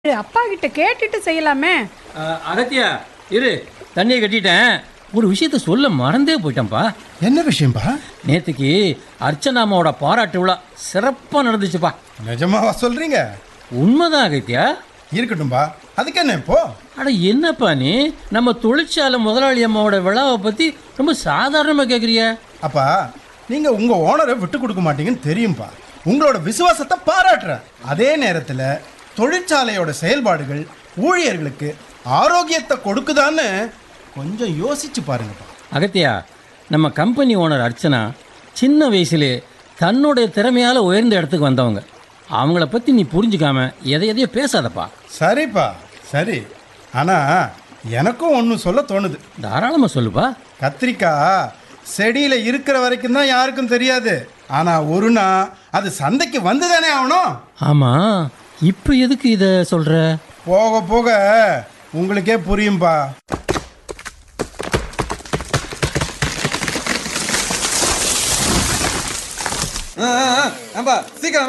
அப்பா கிட்ட கேட்டுட்டு செய்யலாமே அஹ், அகத்தியா இரு தண்ணியை கட்டிட்டேன் ஒரு விஷயத்த சொல்ல மறந்தே போயிட்டேன்ப்பா என்ன விஷயம்பா நேத்துக்கு அர்ச்சனாமாவோட பாராட்டு விழா சிறப்பாக நடந்துச்சுப்பா நிஜமாவா சொல்றீங்க உண்மைதான் அகத்தியா இருக்கட்டும்பா அதுக்கு என்ன இப்போ அட என்னப்பா நீ நம்ம தொழிற்சாலை முதலாளி அம்மாவோட விழாவை பற்றி ரொம்ப சாதாரணமாக கேட்குறிய அப்பா நீங்க உங்க ஓனரை விட்டு கொடுக்க மாட்டீங்கன்னு தெரியும்பா உங்களோட விசுவாசத்தை பாராட்டுறேன் அதே நேரத்தில் தொழிற்சாலையோட செயல்பாடுகள் ஊழியர்களுக்கு ஆரோக்கியத்தை கொடுக்குதான்னு கொஞ்சம் யோசிச்சு பாருங்கப்பா அகத்தியா நம்ம கம்பெனி ஓனர் அர்ச்சனா சின்ன வயசுலே தன்னுடைய திறமையால் உயர்ந்த இடத்துக்கு வந்தவங்க அவங்கள பற்றி நீ புரிஞ்சுக்காம எதை எதையோ பேசாதப்பா சரிப்பா சரி ஆனா எனக்கும் ஒன்று சொல்ல தோணுது தாராளமாக சொல்லுப்பா கத்திரிக்காய் செடியில இருக்கிற வரைக்கும் தான் யாருக்கும் தெரியாது ஆனா ஒரு நாள் அது சந்தைக்கு வந்து தானே ஆகணும் ஆமாம் இப்போ எதுக்கு இதை சொல்கிற போக போக உங்களுக்கே புரியும்பா ஆ, ஆ, ஆ, ஏம்பா சீக்கிரம்